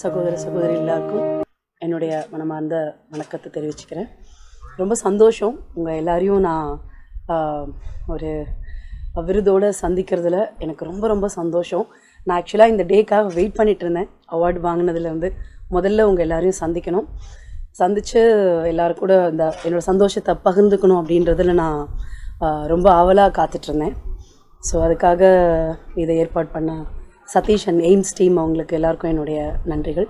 சகோதர சகோதரி எல்லாருக்கும் என்னுடைய மனமார்ந்த வணக்கத்தை தெரிவிச்சுக்கிறேன் ரொம்ப சந்தோஷம் உங்கள் எல்லாரையும் நான் ஆஹ், ஒரு விருதோடு சந்திக்கிறதுல எனக்கு ரொம்ப ரொம்ப சந்தோஷம் நான் ஆக்சுவலாக இந்த டேக்காக வெயிட் பண்ணிட்டு இருந்தேன் அவார்டு வாங்கினதுலேருந்து முதல்ல உங்கள் எல்லாரையும் சந்திக்கணும் சந்தித்து எல்லாரும் கூட இந்த என்னோடய சந்தோஷத்தை பகிர்ந்துக்கணும் அப்படின்றதுல நான் ஆஹ், ரொம்ப ஆவலாக காத்துட்ருந்தேன் ஸோ அதுக்காக இதை ஏற்பாடு பண்ண சதீஷ் அண்ட் எய்ம்ஸ் டீம் அவங்களுக்கு எல்லாருக்கும் என்னுடைய நன்றிகள்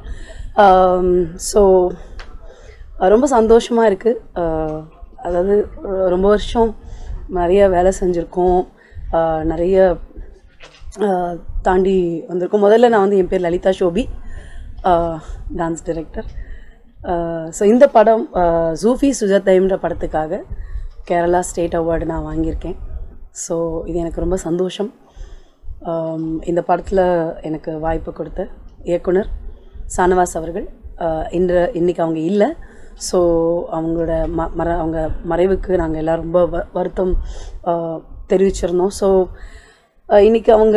ஸோ ரொம்ப சந்தோஷமாக இருக்குது அதாவது ரொ- ரொம்ப வருஷம் நிறைய வேலை செஞ்சுருக்கோம் ஆஹ் நிறைய ஆஹ் தாண்டி வந்திருக்கோம் முதல்ல நான் வந்து என் பேர் Lalitha Shobi dance director so இந்த படம் ஆஹ் ஜூஃபி சுஜாதைன்ற படத்துக்காக கேரளா ஸ்டேட் அவார்டு நான் வாங்கியிருக்கேன் ஸோ இது எனக்கு ரொம்ப சந்தோஷம் ஆம், இந்த படத்தில் எனக்கு வாய்ப்பு கொடுத்த இயக்குனர் சானவாஸ் அவர்கள் ஆஹ் இன்று இன்னைக்கு அவங்க இல்லை ஸோ அவங்களோட ம மற அவங்க மறைவுக்கு நாங்கள் எல்லாம் ரொம்ப வ- வருத்தம் ஆஹ் தெரிவிச்சிருந்தோம் ஸோ இன்னைக்கு அவங்க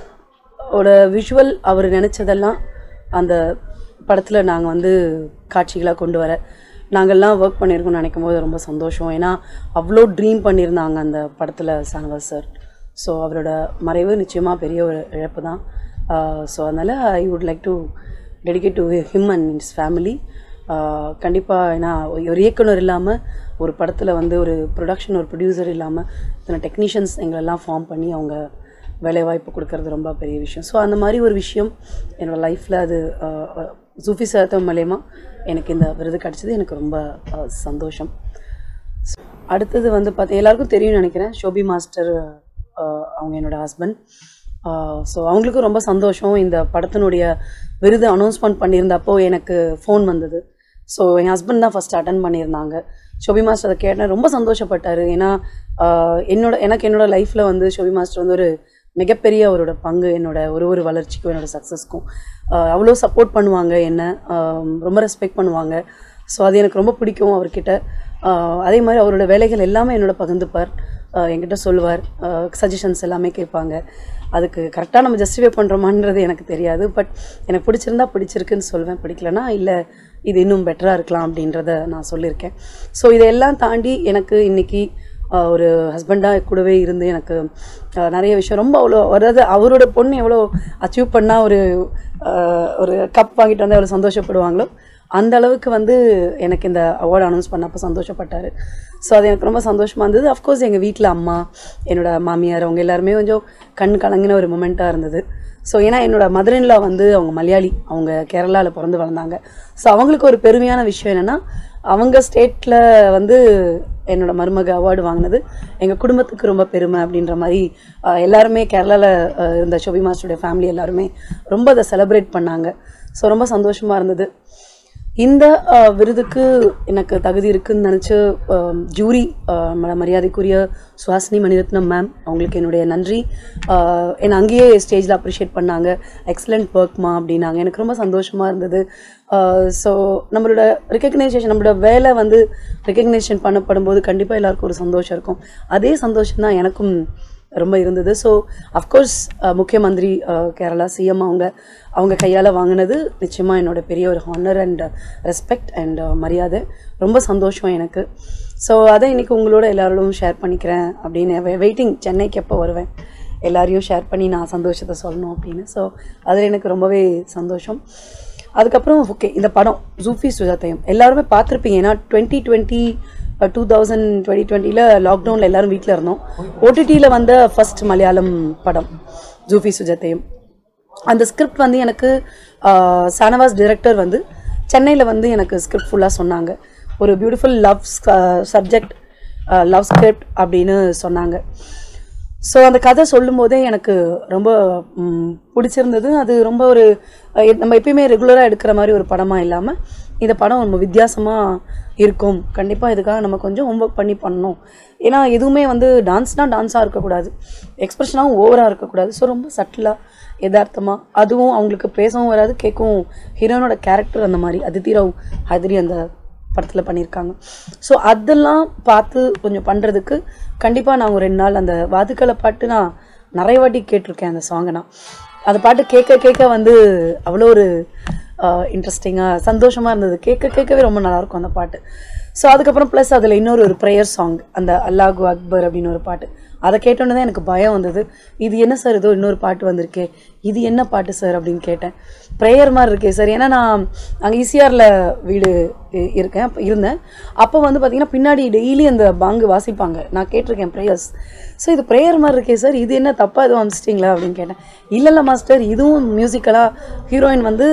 ஓட விஷுவல் அவர் நினச்சதெல்லாம் அந்த படத்தில் நாங்கள் வந்து காட்சிகளாக கொண்டு வர நாங்கள்லாம் ஒர்க் பண்ணியிருக்கோம்னு நினைக்கும் போது ரொம்ப சந்தோஷம் ஏன்னா அவ்வளோ ட்ரீம் பண்ணியிருந்தாங்க அந்த படத்தில் சானவாஸ் சார் ஸோ அவரோட மறைவு நிச்சயமாக பெரிய ஒரு இழப்பு தான் ஸோ அதனால் I would like to dedicate to him and his family கண்டிப்பாக ஏன்னா ஒரு இயக்குனர் இல்லாமல் ஒரு படத்தில் வந்து ஒரு ப்ரொடக்ஷன் ஒரு ப்ரொடியூசர் இல்லாமல் இத்தனை டெக்னீஷியன்ஸ் எங்களெல்லாம் ஃபார்ம் பண்ணி அவங்க வேலைவாய்ப்பு கொடுக்கறது ரொம்ப பெரிய விஷயம் ஸோ அந்த மாதிரி ஒரு விஷயம் என்னோடய லைஃப்பில் அது சூஃபி சத்தம் மூலயமா எனக்கு இந்த விருது கிடச்சது எனக்கு ரொம்ப அஹ், சந்தோஷம் அடுத்தது வந்து பார்த்து எல்லாருக்கும் தெரியும்னு நினைக்கிறேன் ஷோபி மாஸ்டர் அஹ், அவங்க என்னோட ஹஸ்பண்ட் ஸோ அவங்களுக்கும் ரொம்ப சந்தோஷம் இந்த படத்தினுடைய விருது அனௌன்ஸ்மெண்ட் பண்ணியிருந்தப்போ எனக்கு ஃபோன் வந்தது ஸோ என் ஹஸ்பண்ட் தான் ஃபஸ்ட் அட்டன் பண்ணியிருந்தாங்க ஷோபி மாஸ்டர் அதை கேட்டேன் ரொம்ப சந்தோஷப்பட்டார் ஏன்னா ஆஹ், என்னோட எனக்கு என்னோட லைஃப்பில் வந்து ஷோபி மாஸ்டர் வந்து ஒரு மிகப்பெரிய அவரோட பங்கு என்னோட ஒரு ஒரு வளர்ச்சிக்கும் என்னோட சக்ஸஸ்க்கும் அவ்வளோ சப்போர்ட் பண்ணுவாங்க என்ன ஆஹ், ரொம்ப ரெஸ்பெக்ட் பண்ணுவாங்க ஸோ அது எனக்கு ரொம்ப பிடிக்கும் அவர்கிட்ட ஆஹ், அதே மாதிரி அவரோட வேலைகள் எல்லாமே என்னோட பகிர்ந்துப்பார் ஆஹ், என்கிட்ட சொல்லுவார் சஜஷன்ஸ் எல்லாமே கேட்பாங்க அதுக்கு கரெக்டாக நம்ம ஜஸ்டிஃபை பண்ணுறோமான்றது எனக்கு தெரியாது பட் எனக்கு பிடிச்சிருந்தா பிடிச்சிருக்குன்னு சொல்வேன் பிடிக்கலனா இல்லை இது இன்னும் பெட்டராக இருக்கலாம் அப்படின்றத நான் சொல்லியிருக்கேன் ஸோ இதெல்லாம் தாண்டி எனக்கு இன்னைக்கு ஆஹ், ஒரு ஹஸ்பண்டாக கூடவே இருந்து எனக்கு ஆஹ், நிறைய விஷயம் ரொம்ப அவ்வளோ அதாவது அவரோட பொண்ணு எவ்வளோ அச்சீவ் பண்ணால் ஒரு ஆஹ், ஒரு கப் வாங்கிட்டு வந்து எவ்வளோ சந்தோஷப்படுவாங்களோ அந்த அளவுக்கு வந்து எனக்கு இந்த அவார்டு அனௌன்ஸ் பண்ணப்போ சந்தோஷப்பட்டார் ஸோ அது எனக்கு ரொம்ப சந்தோஷமாக இருந்தது அஃப்கோர்ஸ் எங்கள் வீட்டில் அம்மா என்னோட மாமியார் அவங்க எல்லாருமே கொஞ்சம் கண் கலங்கின ஒரு மூமெண்ட்டாக இருந்தது ஸோ ஏன்னா என்னோட மதுரையில் வந்து அவங்க மலையாளி அவங்க கேரளாவில் பிறந்து வளர்ந்தாங்க ஸோ அவங்களுக்கு ஒரு பெருமையான விஷயம் என்னென்னா அவங்க ஸ்டேட்டில் வந்து என்னோட மருமக அவார்டு வாங்கினது எங்கள் குடும்பத்துக்கு ரொம்ப பெருமை அப்படின்ற மாதிரி ஆஹ், எல்லாருமே கேரளாவில் இருந்த ஷோபி மாஸ்டருடைய ஃபேமிலி எல்லாருமே ரொம்ப அதை செலிப்ரேட் பண்ணாங்க ஸோ ரொம்ப சந்தோஷமாக இருந்தது இந்த அஹ், விருதுக்கு எனக்கு தகுதி இருக்குன்னு நினச்சி ஜூரி மரியாதைக்குரிய சுஹாசினி மணிரத்னம் மேம் அவங்களுக்கு என்னுடைய நன்றி அஹ், என்னை அங்கேயே ஸ்டேஜில் அப்ரிஷியேட் பண்ணாங்க எக்ஸலண்ட் ஒர்க்மா அப்படின்னாங்க எனக்கு ரொம்ப சந்தோஷமாக இருந்தது ஸோ நம்மளோட ரெக்கக்னைசேஷன் நம்மளோட வேலை வந்து ரெக்கக்னேஷன் பண்ணப்படும் போது கண்டிப்பாக எல்லாருக்கும் ஒரு சந்தோஷம் இருக்கும் அதே சந்தோஷம் தான் எனக்கும் ரொம்ப இருந்தது ஸோ அஃப்கோர்ஸ் முக்கிய மந்திரி அஹ், கேரளா சிஎம் அவங்க அவங்க கையால் வாங்கினது நிச்சயமாக என்னோட பெரிய ஒரு ஹானர் அண்ட் ரெஸ்பெக்ட் அண்ட் மரியாதை ரொம்ப சந்தோஷம் எனக்கு ஸோ அதை இன்னைக்கு உங்களோட எல்லாரோடும் ஷேர் பண்ணிக்கிறேன் அப்படின்னு வெயிட்டிங் சென்னைக்கு எப்போ வருவேன் எல்லாரையும் ஷேர் பண்ணி நான் சந்தோஷத்தை சொல்லணும் அப்படின்னு ஸோ அதில் எனக்கு ரொம்பவே சந்தோஷம் அதுக்கப்புறம் ஓகே இந்த படம் ஜூஃபி சுஜாதயம் எல்லாருமே பார்த்துருப்பீங்க ஏன்னா twenty twenty two thousand twenty டுவெண்ட்டியில் லாக்டவுனில் எல்லாரும் வீட்டில் இருந்தோம் ஓடிடியில் வந்த ஃபர்ஸ்ட் மலையாளம் படம் ஜூஃபி சுஜாதயம் அந்த ஸ்கிரிப்ட் வந்து எனக்கு ஆஹ், சானவாஸ் டைரக்டர் வந்து சென்னையில் வந்து எனக்கு ஸ்கிரிப்ட் ஃபுல்லாக சொன்னாங்க ஒரு beautiful love subject love script அப்படின்னு சொன்னாங்க ஸோ அந்த கதை சொல்லும்போதே எனக்கு ரொம்ப ம், பிடிச்சிருந்தது அது ரொம்ப ஒரு அஹ், நம்ம எப்பயுமே ரெகுலராக எடுக்கிற மாதிரி ஒரு படமாக இல்லாமல் இந்த படம் ரொம்ப வித்தியாசமாக இருக்கும் கண்டிப்பாக இதுக்காக நம்ம கொஞ்சம் ஹோம்ஒர்க் பண்ணி பண்ணணும் ஏன்னா எதுவுமே வந்து டான்ஸ்னால் டான்ஸாக இருக்கக்கூடாது எக்ஸ்பிரஷனாகவும் ஓவராக இருக்கக்கூடாது ஸோ ரொம்ப சட்டிலாக யதார்த்தமாக அதுவும் அவங்களுக்கு பேசவும் வராது கேட்கவும் ஹீரோனோட கேரக்டர் அந்த மாதிரி அதித்தி ராவ் ஹதிரி அந்த படத்தில் பண்ணியிருக்காங்க ஸோ அதெல்லாம் பார்த்து கொஞ்சம் பண்ணுறதுக்கு கண்டிப்பாக நான் ஒரு ரெண்டு நாள் அந்த வாதுக்களை பாட்டு நான் நிறைய வாட்டி கேட்டிருக்கேன் அந்த சாங்கை நான் அந்த பாட்டு கேட்க கேட்க வந்து அவ்வளோ ஒரு இன்ட்ரெஸ்டிங்காக சந்தோஷமாக இருந்தது கேட்க கேட்கவே ரொம்ப நல்லாயிருக்கும் அந்த பாட்டு ஸோ அதுக்கப்புறம் ப்ளஸ் அதில் இன்னொரு ஒரு ப்ரேயர் சாங் அந்த அல்லாஹு அக்பர் அப்படின்னு ஒரு பாட்டு அதை கேட்டோன்னே தான் எனக்கு பயம் வந்தது இது என்ன சார் ஏதோ இன்னொரு பாட்டு வந்திருக்கே இது என்ன பாட்டு சார் அப்படின்னு கேட்டேன் ப்ரேயர் மாதிரி இருக்கே சார் ஏன்னா நான் அங்கே ஈசிஆரில் வீடு இ- இருக்கேன் அப்ப இருந்தேன் அப்போ வந்து பார்த்தீங்கன்னா பின்னாடி டெய்லி அந்த பாங்கு வாசிப்பாங்க நான் கேட்டிருக்கேன் ப்ரேயர்ஸ் ஸோ இது ப்ரேயர் மாதிரி இருக்கே சார் இது என்ன தப்பாக எதுவும் அனுப்பிச்சிட்டிங்களா அப்படின்னு கேட்டேன் இல்லை இல்லை மாஸ்டர் இதுவும் மியூசிக்கலாக ஹீரோயின் வந்து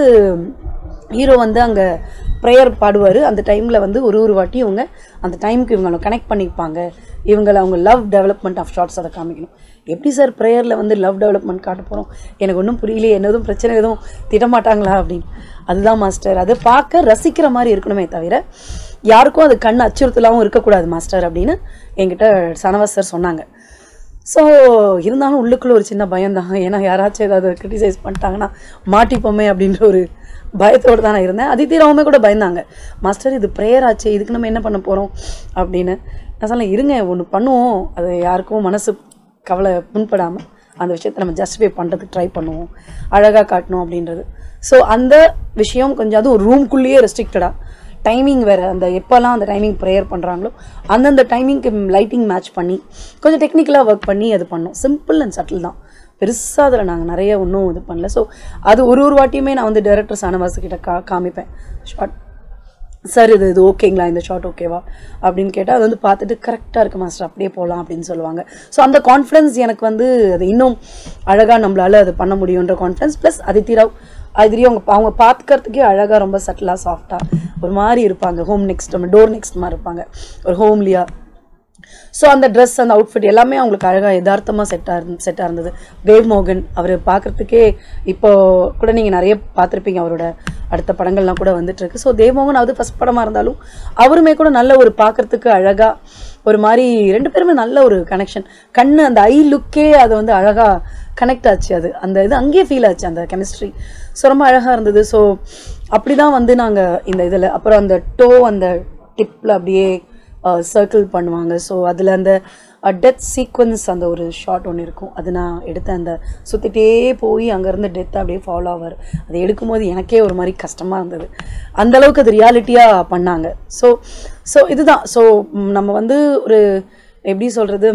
ஹீரோ வந்து அங்கே ப்ரேயர் பாடுவார் அந்த டைமில் வந்து ஒரு ஒரு வாட்டி இவங்க அந்த டைமுக்கு இவங்களை கனெக்ட் பண்ணிப்பாங்க இவங்களை அவங்க லவ் டெவலப்மெண்ட் ஆஃப் ஷார்ட்ஸ் அதை காமிக்கணும் எப்படி சார் ப்ரேயரில் வந்து லவ் டெவலப்மெண்ட் காட்ட போகிறோம் எனக்கு ஒன்றும் புரியலையே என்ன எதுவும் பிரச்சனை எதுவும் திட்டமாட்டாங்களா அப்படின்னு அதுதான் மாஸ்டர் அது பார்க்க ரசிக்கிற மாதிரி இருக்கணுமே தவிர யாருக்கும் அது கண் அச்சுறுத்தலாகவும் இருக்கக்கூடாது மாஸ்டர் அப்படின்னு என்கிட்ட சனவாஸ் சார் சொன்னாங்க ஸோ இருந்தாலும் உள்ளுக்குள்ள ஒரு சின்ன பயம் தான் ஏன்னா யாராச்சும் ஏதாவது கிரிட்டிசைஸ் பண்ணிட்டாங்கன்னா மாட்டிப்போமே அப்படின்ற ஒரு பயத்தோடு தான் நான் இருந்தேன் அதித்தீராவுமே கூட பயந்தாங்க மாஸ்டர் இது ப்ரேயர் ஆச்சு இதுக்கு நம்ம என்ன பண்ண போகிறோம் அப்படின்னு நான் சொன்னேன் இருங்க ஒன்று பண்ணுவோம் அது யாருக்கும் மனசு கவலை புண்படாமல் அந்த விஷயத்தை நம்ம ஜஸ்டிஃபை பண்ணுறதுக்கு ட்ரை பண்ணுவோம் அழகாக காட்டணும் அப்படின்றது ஸோ அந்த விஷயம் கொஞ்சம் அதுவும் ரூம்குள்ளேயே ரெஸ்ட்ரிக்டடாக டைமிங் வேறு அந்த எப்போல்லாம் அந்த டைமிங் ப்ரேயர் பண்ணுறாங்களோ அந்தந்த டைமிங்க்கு லைட்டிங் மேட்ச் பண்ணி கொஞ்சம் டெக்னிக்கலாக ஒர்க் பண்ணி அது பண்ணோம் சிம்பிள் அண்ட் சட்டில் தான் பெருசாக அதில் நாங்கள் நிறைய ஒன்றும் இது பண்ணல ஸோ அது ஒரு ஒரு வாட்டியுமே நான் வந்து டேரக்டர் சானவாசு கிட்ட கா காமிப்பேன் ஷார்ட் சார் இது இது ஓகேங்களா இந்த ஷார்ட் ஓகேவா அப்படின்னு கேட்டால் அது வந்து பார்த்துட்டு கரெக்டாக இருக்கு மாஸ்டர் அப்படியே போகலாம் அப்படின்னு சொல்லுவாங்க ஸோ அந்த கான்ஃபிடன்ஸ் எனக்கு வந்து அது இன்னும் அழகாக நம்மளால அது பண்ண முடியுன்ற கான்ஃபிடன்ஸ் ப்ளஸ் அதித்திராவ் அதிரியும் அவங்க அவங்க பார்த்துக்கிறதுக்கே அழகாக ரொம்ப சட்டிலாக சாஃப்டாக ஒரு மாதிரி இருப்பாங்க ஹோம் நெக்ஸ்ட் நம்ம டோர் நெக்ஸ்ட் மாதிரி இருப்பாங்க ஒரு ஹோம்லியாக ஸோ அந்த ட்ரெஸ் அந்த அவுட்ஃபிட் எல்லாமே அவங்களுக்கு அழகாக யதார்த்தமாக செட்டாக இருந்து செட்டாக இருந்தது தேவ் மோகன் அவர் பார்க்குறதுக்கே இப்போ கூட நீங்கள் நிறைய பார்த்துருப்பீங்க அவரோட அடுத்த படங்கள்லாம் கூட வந்துட்டு இருக்கு ஸோ தேவ்மோகன் அது ஃபஸ்ட் படமாக இருந்தாலும் அவருமே கூட நல்ல ஒரு பார்க்குறதுக்கு அழகாக ஒரு மாதிரி ரெண்டு பேருமே நல்ல ஒரு கனெக்ஷன் கண்ணு அந்த ஐ லுக்கே அது வந்து அழகாக கனெக்ட் ஆச்சு அது அந்த இது அங்கேயே ஃபீல் ஆச்சு அந்த கெமிஸ்ட்ரி ஸோ ரொம்ப அழகாக இருந்தது ஸோ அப்படி தான் வந்து நாங்கள் இந்த இதில் அப்புறம் அந்த டோ அந்த டிப்பில் அப்படியே சர்க்கிள் பண்ணுவாங்க ஸோ அதில் அந்த டெத் சீக்வன்ஸ் அந்த ஒரு ஷாட் ஒன்று இருக்கும் அது நான் எடுத்தேன் அந்த சுற்றிட்டே போய் அங்கேருந்து டெத் அப்படியே ஃபாலோ ஆவார் அதை எடுக்கும்போது எனக்கே ஒரு மாதிரி கஷ்டமாக இருந்தது அந்த அளவுக்கு அது ரியாலிட்டியாக பண்ணாங்க ஸோ ஸோ இதுதான் ஸோ நம்ம வந்து ஒரு எப்படி சொல்கிறது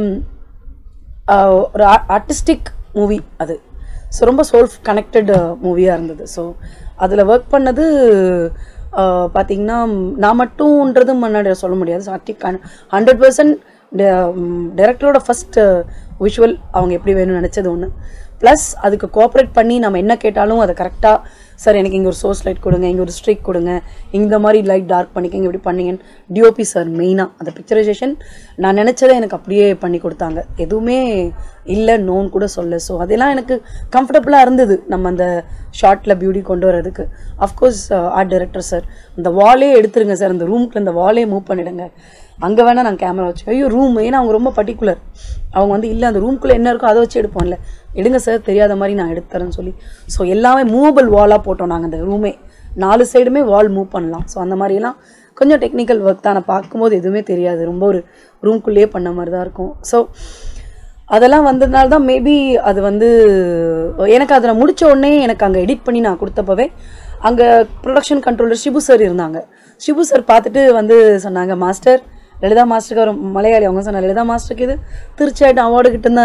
ஒரு ஆர்டிஸ்டிக் மூவி அது ஸோ ரொம்ப சோல் கனெக்டட் மூவியாக இருந்தது ஸோ அதில் ஒர்க் பண்ணது பார்த்தீங்கன்னா நான் மட்டும்ன்றது முன்னாடி சொல்ல முடியாது ஸோ அட்டி ஹண்ட்ரட் பர்சன்ட் டைரக்டரோட ஃபஸ்ட் விஷுவல் அவங்க எப்படி வேணும்னு நினச்சது ஒன்று ப்ளஸ் அதுக்கு கோஆப்ரேட் பண்ணி நம்ம என்ன கேட்டாலும் அதை கரெக்டாக சார் எனக்கு இங்கே ஒரு சோர்ஸ் லைட் கொடுங்க இங்கே ஒரு ஸ்ட்ரிக் கொடுங்க இந்த மாதிரி லைட் டார்க் பண்ணிக்கங்க இப்படி பண்ணீங்கன்னு டிஓபி சார் மெயினாக அந்த பிக்சரைசேஷன் நான் நினச்சதை எனக்கு அப்படியே பண்ணி கொடுத்தாங்க எதுவுமே இல்லை நோன் கூட சொல்ல ஸோ அதெல்லாம் எனக்கு கம்ஃபர்டபுளாக இருந்தது நம்ம அந்த ஷார்ட்டில் பியூட்டி கொண்டு வரதுக்கு அஃப்கோர்ஸ் ஆர்ட் டைரக்டர் சார் அந்த வாலே எடுத்துருங்க சார் அந்த ரூம்க்கு அந்த வாலே மூவ் பண்ணிடுங்க அங்கே வேணால் நான் கேமரா வச்சு ஐயோ ரூம் ஏன்னா அவங்க ரொம்ப பர்டிகுலர் அவங்க வந்து இல்லை அந்த ரூம்குள்ளே என்ன இருக்கோ அதை வச்சு எடுப்போம்ல எடுங்க சார் தெரியாத மாதிரி நான் எடுத்துறேன்னு சொல்லி ஸோ எல்லாமே மூவபிள் வாலாக போட்டோம் நாங்கள் அந்த ரூமே நாலு சைடுமே வால் மூவ் பண்ணலாம் ஸோ அந்த மாதிரிலாம் கொஞ்சம் டெக்னிக்கல் ஒர்க் தான் நான் பார்க்கும்போது எதுவுமே தெரியாது ரொம்ப ஒரு ரூம்குள்ளேயே பண்ண மாதிரி தான் இருக்கும் ஸோ அதெல்லாம் வந்ததுனால தான் மேபி அது வந்து எனக்கு அதில் முடிச்ச உடனே எனக்கு அங்கே எடிட் பண்ணி நான் கொடுத்தப்பவே அங்கே ப்ரொடக்ஷன் கண்ட்ரோலர் ஷிபு சார் இருந்தாங்க ஷிபு சார் பார்த்துட்டு வந்து சொன்னாங்க மாஸ்டர் லலிதா மாஸ்டருக்கு அவர் மலையாளி அவங்க சொன்னார் லலிதா மாஸ்டருக்கு இது திருச்சியாட்டம் அவார்டு கிட்ட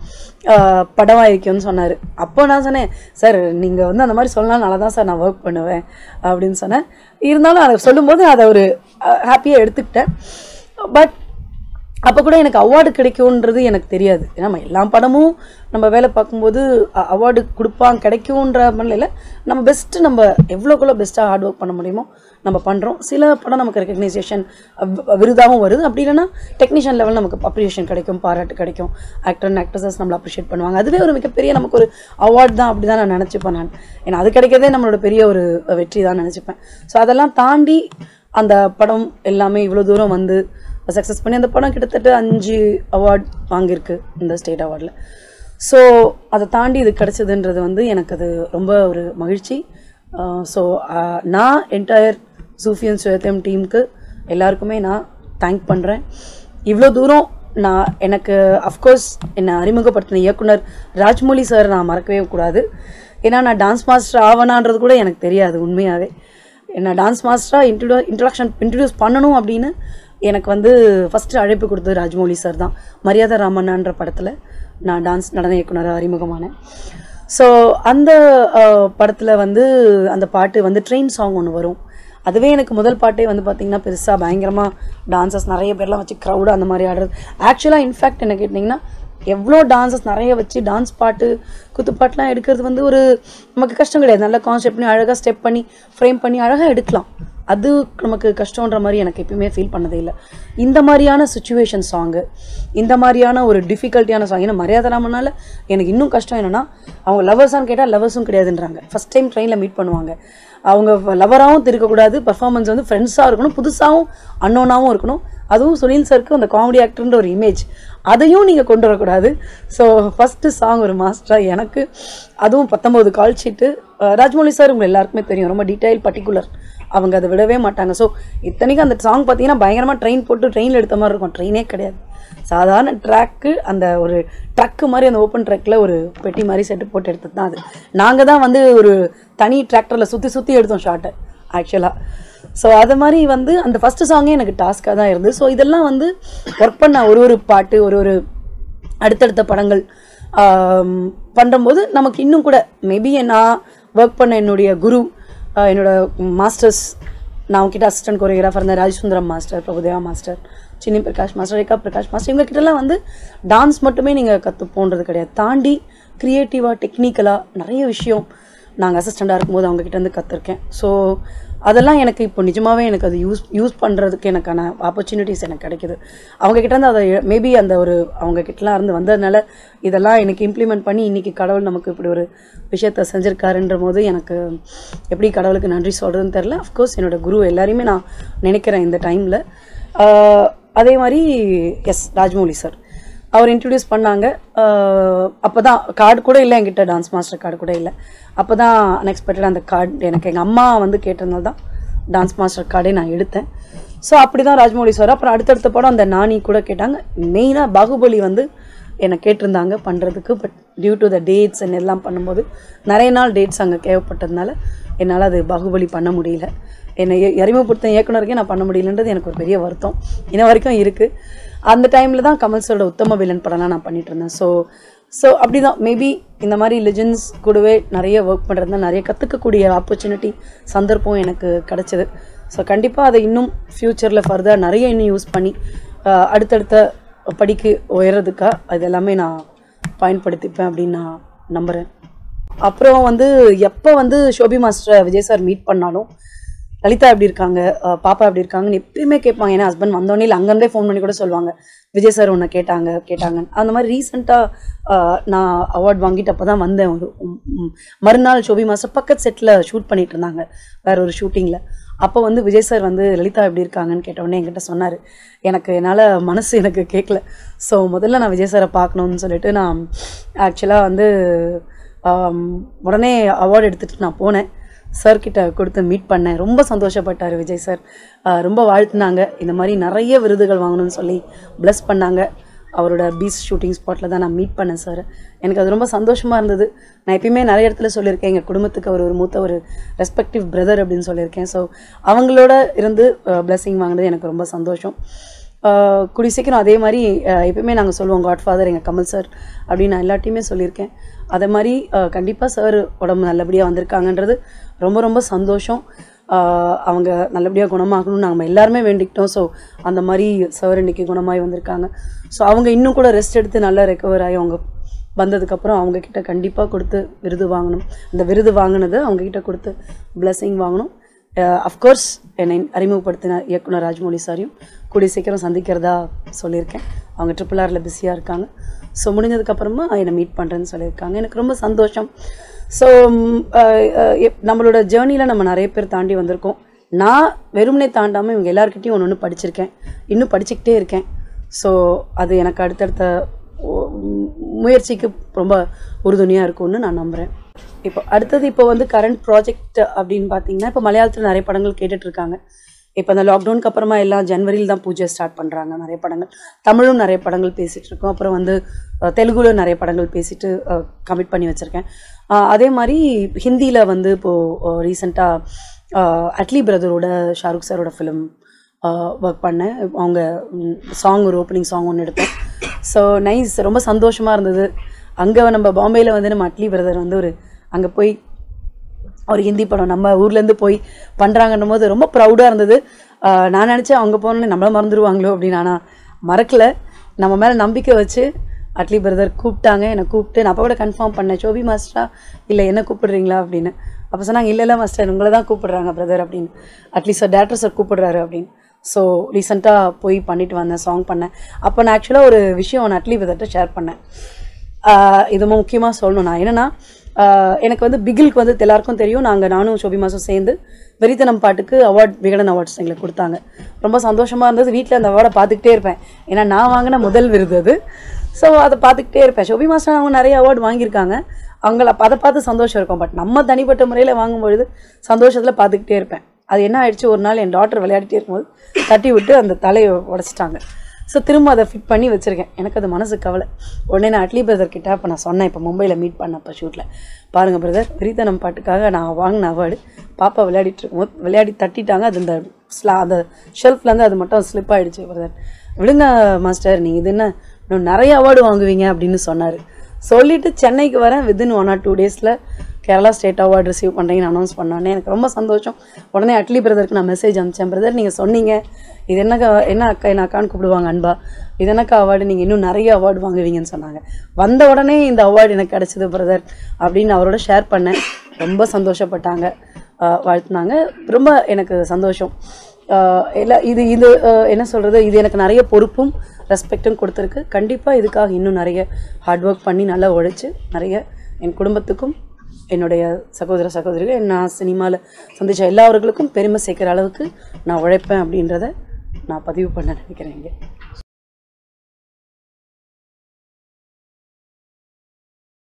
படம் ஆயிருக்கும்னு சொன்னார் அப்போ நான் சொன்னேன் சார் நீங்கள் வந்து அந்த மாதிரி சொல்லலாம் நல்லா தான் சார் நான் ஒர்க் பண்ணுவேன் அப்படின்னு சொன்னேன் இருந்தாலும் அதை சொல்லும்போது அதை ஒரு ஹாப்பியாக எடுத்துக்கிட்டேன் பட் அப்போ கூட எனக்கு அவார்டு கிடைக்கும்ன்றது எனக்கு தெரியாது ஏன்னா நம்ம எல்லா படமும் நம்ம வேலை பார்க்கும்போது அவார்டு கொடுப்பாங்க கிடைக்கும்ன்ற மண்ணில் நம்ம பெஸ்ட்டு நம்ம எவ்வளோக்குள்ள பெஸ்ட்டாக ஹார்ட் ஒர்க் பண்ண முடியுமோ நம்ம பண்ணுறோம் சில படம் நமக்கு ரெக்கக்னைசேஷன் விருதாகவும் வருது அப்படி இல்லைன்னா டெக்னீஷியன் லெவல் நமக்கு அப்ரிஷியேஷன் கிடைக்கும் பாராட்டு கிடைக்கும் ஆக்டர் அண்ட் ஆக்ட்ரஸஸ் நம்மளை அப்ரிஷியேட் பண்ணுவாங்க அதுவே ஒரு மிகப்பெரிய நமக்கு ஒரு அவார்ட் தான் அப்படி தான் நான் நினச்சிப்பேன் நான் ஏன்னா அது கிடைக்கிறதே நம்மளோட பெரிய ஒரு வெற்றி தான் நினச்சிப்பேன் ஸோ அதெல்லாம் தாண்டி அந்த படம் எல்லாமே இவ்வளோ தூரம் வந்து சக்ஸஸ் பண்ணி அந்த படம் கிட்டத்தட்ட அஞ்சு அவார்ட் வாங்கியிருக்கு இந்த ஸ்டேட் அவார்டில் ஸோ அதை தாண்டி இது கிடச்சதுன்றது வந்து எனக்கு அது ரொம்ப ஒரு மகிழ்ச்சி ஸோ நான் என்டையர் சூஃபியன் சுயத்தம் டீமுக்கு எல்லாருக்குமே நான் தேங்க் பண்ணுறேன் இவ்வளோ தூரம் நான் எனக்கு அஃப்கோர்ஸ் என்னை அறிமுகப்படுத்தின இயக்குனர் ராஜ்மௌலி சார் நான் மறக்கவே கூடாது ஏன்னா நான் டான்ஸ் மாஸ்டர் ஆவனான்றது கூட எனக்கு தெரியாது உண்மையாகவே என்ன டான்ஸ் மாஸ்டராக இன்ட்ரோ இன்ட்ரடக்ஷன் இன்ட்ரடியூஸ் பண்ணணும் அப்படின்னு எனக்கு வந்து ஃபஸ்ட்டு அழைப்பு கொடுத்தது ராஜமௌலி சார் தான் மரியாதை ராமண்ணான்ற படத்தில் நான் டான்ஸ் நடன இயக்குனராக அறிமுகமானேன் ஸோ அந்த படத்தில் வந்து அந்த பாட்டு வந்து ட்ரெயின் சாங் ஒன்று வரும் அதுவே எனக்கு முதல் பாட்டே வந்து பார்த்திங்கன்னா பெருசாக பயங்கரமாக டான்சர்ஸ் நிறைய பேர்லாம் வச்சு க்ரௌடு அந்த மாதிரி ஆடுறது ஆக்சுவலாக இன்ஃபேக்ட் என்ன கேட்டிங்கன்னா எவ்வளோ டான்சஸ் நிறைய வச்சு டான்ஸ் பாட்டு குத்துப்பாட்டுலாம் எடுக்கிறது வந்து ஒரு நமக்கு கஷ்டம் கிடையாது நல்லா கான்செப்ட் பண்ணி அழகாக ஸ்டெப் பண்ணி ஃப்ரேம் பண்ணி அழகாக எடுக்கலாம் அது நமக்கு கஷ்டன்ற மாதிரி எனக்கு எப்பயுமே ஃபீல் பண்ணதே இல்லை இந்த மாதிரியான சுச்சுவேஷன் சாங்கு இந்த மாதிரியான ஒரு டிஃபிகல்ட்டியான சாங் ஏன்னா மரியாதைராமனால எனக்கு இன்னும் கஷ்டம் என்னென்னா அவங்க லவர்ஸான்னு கேட்டால் லவர்ஸும் கிடையாதுன்றாங்க ஃபஸ்ட் டைம் ட்ரெயினில் மீட் பண்ணுவாங்க அவங்க லவராகவும் இருக்கக்கூடாது பர்ஃபார்மன்ஸ் வந்து ஃப்ரெண்ட்ஸாக இருக்கணும் புதுசாகவும் அன்னோனாகவும் இருக்கணும் அதுவும் சுனில் சருக்கு அந்த காமெடி ஆக்டர்ன்ற ஒரு இமேஜ் அதையும் நீங்கள் கொண்டு வரக்கூடாது ஸோ ஃபஸ்ட்டு சாங் ஒரு மாஸ்டராக எனக்கு அதுவும் பத்தொம்போது கால் ஷீட்டு ராஜ்மௌலி சார் உங்களை எல்லாருக்குமே தெரியும் ரொம்ப டீட்டெயில் பர்டிகுலர் அவங்க அதை விடவே மாட்டாங்க ஸோ இத்தனைக்கும் அந்த சாங் பார்த்தீங்கன்னா பயங்கரமாக ட்ரெயின் போட்டு ட்ரெயினில் எடுத்த மாதிரி இருக்கும் ட்ரெயினே கிடையாது சாதாரண ட்ராக்கு அந்த ஒரு ட்ரக்கு மாதிரி அந்த ஓப்பன் ட்ரக்கில் ஒரு பெட்டி மாதிரி செட்டு போட்டு எடுத்தது தான் அது நாங்கள் தான் வந்து ஒரு தனி டிராக்டரில் சுற்றி சுற்றி எடுத்தோம் ஷார்ட்டை ஆக்சுவலாக ஸோ அது மாதிரி வந்து அந்த ஃபஸ்ட்டு சாங்கே எனக்கு டாஸ்க்காக தான் இருந்தது ஸோ இதெல்லாம் வந்து ஒர்க் பண்ண ஒரு ஒரு பாட்டு ஒரு ஒரு அடுத்தடுத்த படங்கள் பண்ணும்போது நமக்கு இன்னும் கூட மேபி நான் ஒர்க் பண்ண என்னுடைய குரு ஆஹ் என்னோட மாஸ்டர்ஸ் நான் அவங்ககிட்ட அசிஸ்டன்ட் கொரியோகிராஃபர் இருந்தேன் Rajasundaram master Prabhudeva master Chinni Prakash master Rekha Prakash master இவங்ககிட்டலாம் வந்து டான்ஸ் மட்டுமே நீங்கள் கற்றுப்போன்றது கிடையாது தாண்டி க்ரியேட்டிவாக டெக்னிக்கலாக நிறைய விஷயம் நாங்கள் அசிஸ்டண்ட்டாக இருக்கும்போது அவங்கக்கிட்ட இருந்து கற்றுருக்கேன் ஸோ அதெல்லாம் எனக்கு இப்போ நிஜமாகவே எனக்கு அது யூஸ் யூஸ் பண்ணுறதுக்கு எனக்கான ஆப்பர்ச்சுனிட்டிஸ் எனக்கு கிடைக்குது அவங்கக்கிட்ட இருந்து அதை மேபி அந்த ஒரு அவங்கக்கிட்டலாம் இருந்து வந்ததுனால இதெல்லாம் எனக்கு இம்ப்ளிமெண்ட் பண்ணி இன்றைக்கி கடவுள் நமக்கு இப்படி ஒரு விஷயத்த செஞ்சுருக்காருன்ற போது எனக்கு எப்படி கடவுளுக்கு நன்றி சொல்கிறதுன்னு தெரில அஃப்கோர்ஸ் என்னோடய குரு எல்லாரையுமே நான் நினைக்கிறேன் இந்த டைமில் அதே மாதிரி எஸ் ராஜமௌலி சார் அவர் இன்ட்ரடியூஸ் பண்ணாங்க அப்போ தான் கார்டு கூட இல்லை என்கிட்ட டான்ஸ் மாஸ்டர் கார்டு கூட இல்லை அப்போ தான் அன்எக்ஸ்பெக்டட் அந்த கார்டு எனக்கு எங்கள் அம்மா வந்து கேட்டதுனால தான் டான்ஸ் மாஸ்டர் கார்டே நான் எடுத்தேன் ஸோ அப்படி தான் ராஜமௌலி சார் அப்புறம் அடுத்தடுத்த படம் அந்த நானி கூட கேட்டாங்க மெயினாக பாகுபலி வந்து என்னை கேட்டிருந்தாங்க பண்ணுறதுக்கு but due to the dates and எல்லாம் பண்ணும்போது நிறைய நாள் டேட்ஸ் அங்கே தேவைப்பட்டதுனால என்னால் அது பாகுபலி பண்ண முடியல என்னை எ- அறிமுகப்படுத்த இயக்குனருக்கே நான் பண்ண முடியலன்றது எனக்கு ஒரு பெரிய வருத்தம் இன்ன வரைக்கும் இருக்குது அந்த டைமில் தான் கமல் சரோட உத்தம வில்லன் படம்லாம் நான் பண்ணிட்டு இருந்தேன் ஸோ ஸோ அப்படி தான் மேபி இந்த மாதிரி லெஜெண்ட்ஸ் கூடவே நிறைய ஒர்க் பண்ணுறது தான் நிறைய கற்றுக்கக்கூடிய ஆப்பர்ச்சுனிட்டி சந்தர்ப்பம் எனக்கு கிடச்சிது ஸோ கண்டிப்பாக அதை இன்னும் ஃப்யூச்சரில் ஃபர்தர் நிறைய இன்னும் யூஸ் பண்ணி ஆஹ், அடுத்தடுத்த படிக்கு உயர்றதுக்காக அது எல்லாமே நான் பயன்படுத்திப்பேன் அப்படின்னு நான் நம்புகிறேன் அப்புறம் வந்து எப்போ வந்து Shobi master Vijay sir meet பண்ணாலும் லலிதா எப்படி இருக்காங்க அஹ் பாப்பா எப்படி இருக்காங்கன்னு எப்பயுமே கேட்பாங்க ஏன்னா ஹஸ்பண்ட் வந்தோடனே இல்லை அங்கேருந்தே ஃபோன் பண்ணி கூட சொல்லுவாங்க விஜய் சார் உன்னை கேட்டாங்க கேட்டாங்க அந்த மாதிரி ரீசெண்டாக நான் அவார்ட் வாங்கிட்டு அப்போ தான் வந்தேன் ஒரு உம், உம், மறுநாள் ஷோபி மாஸ்டர் பக்கத்து செட்டில் ஷூட் பண்ணிட்டு இருந்தாங்க வேற ஒரு ஷூட்டிங்கில் அப்போ வந்து விஜய் சார் வந்து லலிதா எப்படி இருக்காங்கன்னு கேட்டவுடனே என்கிட்ட சொன்னார் எனக்கு என்னால் மனசு எனக்கு கேட்கல ஸோ முதல்ல நான் விஜய் சாரை பார்க்கணுன்னு சொல்லிட்டு நான் ஆக்சுவலாக வந்து ஆம், உடனே அவார்டு எடுத்துகிட்டு நான் போனேன் சார் கிட்ட கொடுத்து மீட் பண்ணேன் ரொம்ப சந்தோஷப்பட்டார் விஜய் சார் ஆஹ் ரொம்ப வாழ்த்துனாங்க இந்த மாதிரி நிறைய விருதுகள் வாங்கணும்னு சொல்லி ப்ளஸ் பண்ணாங்க அவரோட பீச் ஷூட்டிங் ஸ்பாட்டில் தான் நான் மீட் பண்ணேன் சார் எனக்கு அது ரொம்ப சந்தோஷமாக இருந்தது நான் எப்பயுமே நிறைய இடத்துல சொல்லியிருக்கேன் எங்கள் குடும்பத்துக்கு அவர் ஒரு மூத்த ஒரு ரெஸ்பெக்டிவ் பிரதர் அப்படின்னு சொல்லியிருக்கேன் ஸோ அவங்களோட இருந்து பிளெஸிங் வாங்கினது எனக்கு ரொம்ப சந்தோஷம் ஆஹ் கூடி சீக்கிரம் அதே மாதிரி ஆஹ் எப்பயுமே நாங்கள் சொல்லுவோம் காட்ஃபாதர் எங்கள் கமல் சார் அப்படின்னு நான் எல்லாட்டையுமே சொல்லியிருக்கேன் அதே மாதிரி கண்டிப்பாக சார் உடம்பு நல்லபடியாக வந்திருக்காங்கன்றது ரொம்ப ரொம்ப சந்தோஷம் ஆஹ் அவங்க நல்லபடியாக குணமாகணும்னு நம்ம எல்லாருமே வேண்டிக்கிட்டோம் ஸோ அந்த மாதிரி சார் இன்னைக்கு குணமாகி வந்திருக்காங்க ஸோ அவங்க இன்னும் கூட ரெஸ்ட் எடுத்து நல்லா ரெக்கவர் ஆகி அவங்க வந்ததுக்கப்புறம் அவங்கக்கிட்ட கண்டிப்பாக கொடுத்து விருது வாங்கணும் இந்த விருது வாங்கினது அவங்கக்கிட்ட கொடுத்து blessing வாங்கணும் அஃப்கோர்ஸ் என்னை அறிமுகப்படுத்தின இயக்குனர் ராஜமௌலி சாரையும் கூடிய சீக்கிரம் சந்திக்கிறதா சொல்லியிருக்கேன் அவங்க ட்ரிபிள் ஆரில் பிஸியாக இருக்காங்க ஸோ முடிஞ்சதுக்கப்புறமா என்னை மீட் பண்ணுறேன்னு சொல்லியிருக்காங்க எனக்கு ரொம்ப சந்தோஷம் ஸோ நம்மளோட ஜேர்னியில் நம்ம நிறைய பேர் தாண்டி வந்திருக்கோம் நான் வெறுமனே தாண்டாமல் இவங்க எல்லாருக்கிட்டையும் ஒன்று ஒன்று படிச்சிருக்கேன் இன்னும் படிச்சுக்கிட்டே இருக்கேன் ஸோ அது எனக்கு அடுத்தடுத்த ஓ- மு- முயற்சிக்கு ரொம்ப உறுதுணையாக இருக்கும்னு நான் நம்புகிறேன் இப்போ அடுத்தது இப்போ வந்து கரண்ட் ப்ராஜெக்ட் அப்படின்னு பார்த்தீங்கன்னா இப்போ மலையாளத்தில் நிறைய படங்கள் கேட்டுட்டு இருக்காங்க இப்போ அந்த லாக்டவுனுக்கு அப்புறமா எல்லாம் ஜனவரியில் தான் பூஜை ஸ்டார்ட் பண்ணுறாங்க நிறைய படங்கள் தமிழும் நிறைய படங்கள் பேசிகிட்டு இருக்கோம் அப்புறம் வந்து அஹ், தெலுங்குல நிறைய படங்கள் பேசிட்டு கமிட் பண்ணி வச்சுருக்கேன் அதே மாதிரி ஹிந்தியில் வந்து இப்போது ரீசெண்டாக அட்லி பிரதரோட ஷாருக் சாரோட ஃபிலிம் ஒர்க் பண்ணேன் அவங்க சாங் ஒரு ஓப்பனிங் சாங் ஒன்று எடுத்தேன் ஸோ நைஸ் ரொம்ப சந்தோஷமாக இருந்தது அங்கே நம்ம பாம்பேயில் வந்து நம்ம அட்லி பிரதர் வந்து ஒரு அங்கே போய் ஒரு ஹிந்தி படம் நம்ம ஊர்லேருந்து போய் பண்ணுறாங்கன்னும் போது ரொம்ப ப்ரௌடாக இருந்தது ஆஹ் நான் நினச்சேன் அவங்க போனோன்னே நம்மள மறந்துடுவாங்களோ அப்படின்னு ஆனால் மறக்கல நம்ம மேலே நம்பிக்கை வச்சு அட்லி பிரதர் கூப்பிட்டாங்க என்னை கூப்பிட்டு நான் அப்போ கூட கன்ஃபார்ம் பண்ணேன் சோபி மாஸ்டரா இல்லை என்ன கூப்பிடுறீங்களா அப்படின்னு அப்போ சொன்னாங்க இல்லை இல்லை மாஸ்டர் உங்களை தான் கூப்பிடுறாங்க பிரதர் அப்படின்னு அட்லீஸ்ட் சார் டேரக்டர் சார் கூப்பிடுறாரு அப்படின்னு ஸோ ரீசெண்டாக போய் பண்ணிட்டு வந்தேன் சாங் பண்ணேன் அப்போ நான் ஆக்சுவலாக ஒரு விஷயம் நான் அட்லி பிரதர்கிட்ட ஷேர் பண்ணேன் ஆஹ் இது முக்கியமாக சொல்லணும் நான் என்னென்னா எனக்கு வந்து பிகிலுக்கு வந்து எல்லாருக்கும் தெரியும் நாங்கள் நானும் ஷோபி மாதம் சேர்ந்து வெறித்தனம் பாட்டுக்கு அவார்ட் விகடன் அவார்ட்ஸ் எங்களுக்கு கொடுத்தாங்க ரொம்ப சந்தோஷமாக இருந்தது வீட்டில் அந்த அவார்டை பார்த்துக்கிட்டே இருப்பேன் ஏன்னா நான் வாங்கின முதல் விருது அது ஸோ அதை பார்த்துக்கிட்டே இருப்பேன் ஷோபி மாஸ்டர் அவங்க நிறைய அவார்டு வாங்கியிருக்காங்க அவங்கள அதை பார்த்து சந்தோஷம் இருக்கும் பட் நம்ம தனிப்பட்ட முறையில் வாங்கும்பொழுது சந்தோஷத்தில் பார்த்துக்கிட்டே இருப்பேன் அது என்ன ஆயிடுச்சு ஒரு நாள் என் டாக்டர் விளையாடிட்டே இருக்கும்போது தட்டி விட்டு அந்த தலையை உடச்சிட்டாங்க ஸோ திரும்ப அதை ஃபிட் பண்ணி வச்சுருக்கேன் எனக்கு அது மனசு கவலை உடனே நான் அட்லி பிரதர் கிட்ட இப்போ நான் சொன்னேன் இப்போ மும்பையில் மீட் பண்ணப்போ ஷூட்டில் பாருங்கள் பிரதர் விரித்தனம் பாட்டுக்காக நான் வாங்கின அவார்டு பாப்பா விளையாடிட்டு இருக்கும்போது விளையாடி தட்டிட்டாங்க அது இந்த ஸ்லா அந்த ஷெல்ஃப்லேருந்து அது மட்டும் ஸ்லிப் ஆகிடுச்சு பிரதர் விடுங்க மாஸ்டர் நீங்கள் இது என்ன இன்னும் நிறைய அவார்டு வாங்குவீங்க அப்படின்னு சொன்னார் சொல்லிவிட்டு சென்னைக்கு வரேன் வித்தின் ஒன் ஆர் டூ டேஸில் கேரளா ஸ்டேட் அவார்டு ரிசீவ் பண்ணுறீங்கன்னு அனௌன்ஸ் பண்ணோன்னே எனக்கு ரொம்ப சந்தோஷம் உடனே அட்லி பிரதருக்கு நான் மெசேஜ் அனுப்பிச்சேன் பிரதர் நீங்கள் சொன்னீங்க இது என்னக்கா என்ன அக்கா என்ன அக்கான்னு கூப்பிடுவாங்க அன்பா இது என்னக்கா அவார்டு நீங்கள் இன்னும் நிறைய அவார்டு வாங்குவீங்கன்னு சொன்னாங்க வந்த உடனே இந்த அவார்டு எனக்கு கிடச்சிது பிரதர் அப்படின்னு அவரோட ஷேர் பண்ணேன் ரொம்ப சந்தோஷப்பட்டாங்க ஆஹ் வாழ்த்துனாங்க ரொம்ப எனக்கு சந்தோஷம் ஆஹ் எல்லா இது இது ஆஹ் என்ன சொல்கிறது இது எனக்கு நிறைய பொறுப்பும் ரெஸ்பெக்டும் கொடுத்துருக்கு கண்டிப்பாக இதுக்காக இன்னும் நிறைய ஹார்ட் ஒர்க் பண்ணி நல்லா உழைச்சி நிறைய என் குடும்பத்துக்கும் என்னுடைய சகோதர சகோதரிகள் நான் சினிமாவில் சந்தித்த எல்லாவர்களுக்கும் பெருமை சேர்க்குற அளவுக்கு நான் உழைப்பேன் அப்படின்றத நான் பதிவு பண்ண நினைக்கிறேன் இங்கே